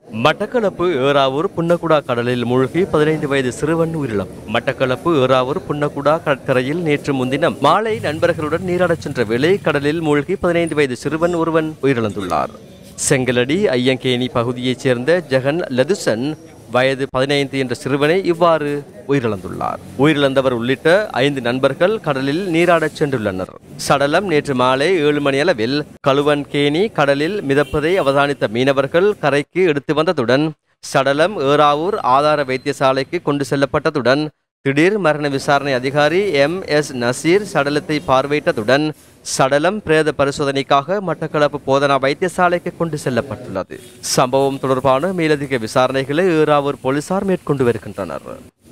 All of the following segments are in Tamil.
மட்டக்களப்பு ஏறாவூர் புன்னகுடா கடலில் மூழ்கி பதினைந்து வயது சிறுவன் உயிரிழப்பு மட்டக்களப்பு ஏறாவூர் புன்னகுடா கடற்கரையில் நேற்று முன்தினம் மாலை நண்பர்களுடன் நீராடச் சென்ற வேளை கடலில் மூழ்கி பதினைந்து வயது சிறுவன் ஒருவன் உயிரிழந்துள்ளார் செங்கலடி ஐயங்கேணி பகுதியைச் சேர்ந்த ஜெகன் லதுசன் வயது பதினைந்து என்ற சிறுவனை இவ்வாறு உயிரிழந்துள்ளார் உயிரிழந்தவர் உள்ளிட்ட ஐந்து நண்பர்கள் கடலில் நீராடச் சென்றுள்ளனர் சடலம் நேற்று மாலை ஏழு மணி அளவில் கழுவன்கேணி கடலில் மிதப்பதை அவதானித்த மீனவர்கள் கரைக்கு எடுத்து வந்ததுடன் சடலம் ஏறாவூர் ஆதார வைத்தியசாலைக்கு கொண்டு செல்லப்பட்டதுடன் திடீர் மரண விசாரணை அதிகாரி எம் எஸ் நசீர் சடலத்தை பார்வையிட்டதுடன் சடலம் பிரேத பரிசோதனைக்காக மட்டக்களப்பு போதனா வைத்தியசாலைக்கு கொண்டு செல்லப்பட்டுள்ளது சம்பவம் தொடர்பான மேலதிக விசாரணைகளை ஏறாவூர் போலீசார் மேற்கொண்டு வருகின்றனர்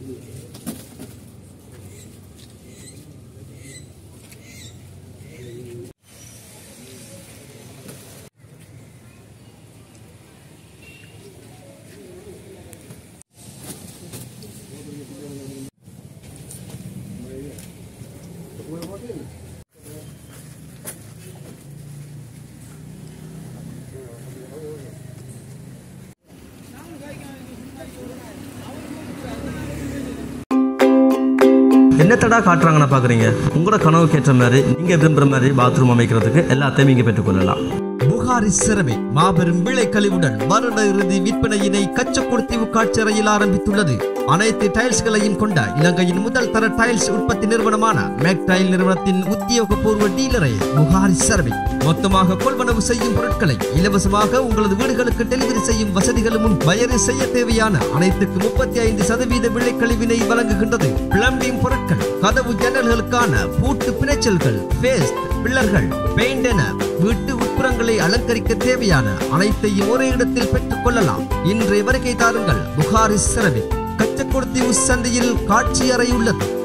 என்னத்தடா காட்டுறாங்கன்னு பார்க்குறீங்க உங்களோட கனவுக்கு ஏற்ற மாதிரி நீங்கள் விரும்புகிற மாதிரி பாத்ரூம் அமைக்கிறதுக்கு எல்லாத்தையும் இங்கே பெற்றுக்கொள்ளலாம் புகாரி சிறமை மாபெரும் விலை கழிவுடன் வருட இறுதி விற்பனையினை கச்சக்குடுத்தீவு காட்சியறையில் ஆரம்பித்துள்ளது அனைத்து டைல்ஸ்களையும் கொண்ட இலங்கையின் முதல் தர டைல்ஸ் உற்பத்தி நிறுவனமான மேக் டைல் நிறுவனத்தின் உத்தியோகபூர்வ டீலரை புகாரி சிறமை மொத்தமாக கொள்வனவு செய்யும் பொருட்களை இலவசமாக உங்களது வீடுகளுக்கு டெலிவரி செய்யும் வசதிகளும் வயது செய்ய தேவையான அனைத்துக்கு முப்பத்தி ஐந்து சதவீத விலை கழிவினை வழங்குகின்றது பிளம்பிங் பொருட்கள் கதவு ஜன்னல்களுக்கான பூட்டு பிணைச்சல்கள் பேஸ்ட் பில்லர்கள் பெயிண்ட் என வீட்டு உட்புறங்களை அலங்கரிக்க தேவையான அனைத்தையும் ஒரே இடத்தில் பெற்றுக் கொள்ளலாம் இன்றைய வருகை தாருங்கள் புகாரி சிறவி கச்சக்குடுத்தி சந்தையில் காட்சி அறை உள்ளது